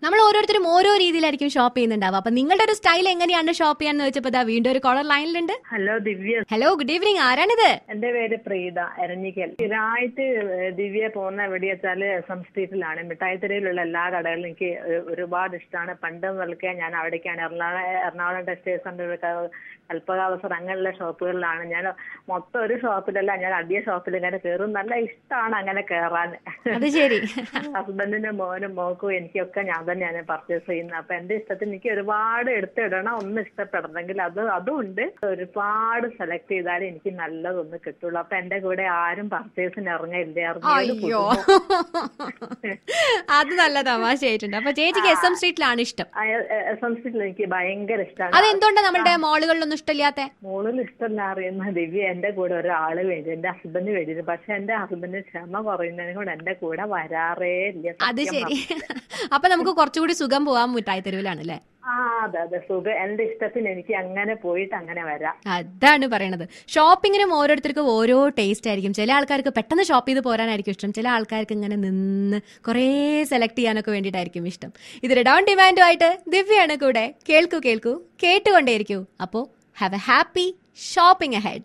നമ്മൾ ഓരോരുത്തരും ഓരോ രീതിയിലായിരിക്കും ഷോപ്പ് ചെയ്യുന്നുണ്ടാവുക അപ്പൊ നിങ്ങളുടെ ഒരു സ്റ്റൈൽ എങ്ങനെയാണ് ഷോപ്പ് ചെയ്യാന്ന് വെച്ചപ്പോ ദാ വീണ്ടും ഒരു കോളർ ലൈനിലുണ്ട് hello Divya hello good evening ആരാണിത് എന്റെ പേര് പ്രീത എരഞ്ഞിക്കൽ സ്ഥിരമായിട്ട് ദിവ്യ പോകുന്ന എവിടെ വെച്ചാല് എസ് എം സ്ട്രീറ്റിലാണ് മിഠായിത്തെരയിലുള്ള എല്ലാ കടകളിലും എനിക്ക് ഒ- ഒരുപാട് ഇഷ്ടമാണ് പണ്ട് മുതൽക്കേ ഞാൻ അവിടേക്കാണ് എറണാകുളം എറണാകുളം ടെക്സ്റ്റൈൽസ് സെന്റർ കൽപ്പകാവസർ അങ്ങനെയുള്ള ഷോപ്പുകളിലാണ് ഞാൻ മൊത്തം ഒരു ഷോപ്പിലല്ല ഞാൻ അധിക ഷോപ്പിൽ ഇങ്ങനെ കയറും നല്ല ഇഷ്ടമാണ് അങ്ങനെ കയറാൻ അത് ശരി ഹസ്ബൻഡിനും മോനും മോക്കും എനിക്കൊക്കെ ഞാൻ തന്നെയാണ് പർച്ചേസ് ചെയ്യുന്നത് അപ്പൊ എന്റെ ഇഷ്ടത്തിന് എനിക്ക് ഒരുപാട് എടുത്തിടണം ഒന്ന് ഇഷ്ടപ്പെടണമെങ്കിൽ അത് അതും ഉണ്ട് ഒരുപാട് സെലക്ട് ചെയ്താലേ എനിക്ക് നല്ലതൊന്ന് കിട്ടുള്ളൂ അപ്പൊ എന്റെ കൂടെ ആരും പർച്ചേസിന് ഇറങ്ങില്ല അയ്യോ അത് നല്ല തമാശയായിട്ടുണ്ട് അപ്പൊ ചേച്ചിക്ക് എസ് എം സ്ട്രീറ്റിലാണ് ഇഷ്ടം എസ് എം സിയിൽ എനിക്ക് ഭയങ്കര ഇഷ്ടമാണ് അതെന്തുകൊണ്ടാണ് നമ്മുടെ മോളുകളിലൊന്നും ഇഷ്ടമില്ലാത്ത മോളിൽ ഇഷ്ടമല്ല അറിയുന്ന ദിവ്യ എന്റെ കൂടെ ഒരാള് വേണ്ടി എന്റെ ഹസ്ബൻഡ് വേണ്ടിയിരുന്നു പക്ഷെ എന്റെ ഹസ്ബൻഡിന് ക്ഷമ കുറയുന്നതിന് കൊണ്ട് എന്റെ കൂടെ വരാറേ ഇല്ല അത് സത്യം ശരി അപ്പൊ നമുക്ക് കുറച്ചുകൂടി സുഖം പോവാൻ മിഠായി തെരുവിലാണ് അല്ലേ ആ അതെ അതെ സുഖം എന്റെ ഇഷ്ടത്തിന് എനിക്ക് അങ്ങനെ പോയിട്ട് അങ്ങനെ വരാം അതാണ് പറയണത് ഷോപ്പിങ്ങിനും ഓരോരുത്തർക്കും ഓരോ ടേസ്റ്റ് ആയിരിക്കും ചില ആൾക്കാർക്ക് പെട്ടെന്ന് ഷോപ്പ് ചെയ്ത് പോരാനായിരിക്കും ഇഷ്ടം ചില ആൾക്കാർക്ക് ഇങ്ങനെ നിന്ന് കുറേ സെലക്ട് ചെയ്യാനൊക്കെ വേണ്ടിയിട്ടായിരിക്കും ഇഷ്ടം ഇത് ഡൗൺ ഡിമാൻഡുമായിട്ട് ദിവ്യയാണ് കൂടെ കേൾക്കൂ കേൾക്കൂ കേട്ടുകൊണ്ടേയിരിക്കൂ അപ്പോ have a happy shopping ahead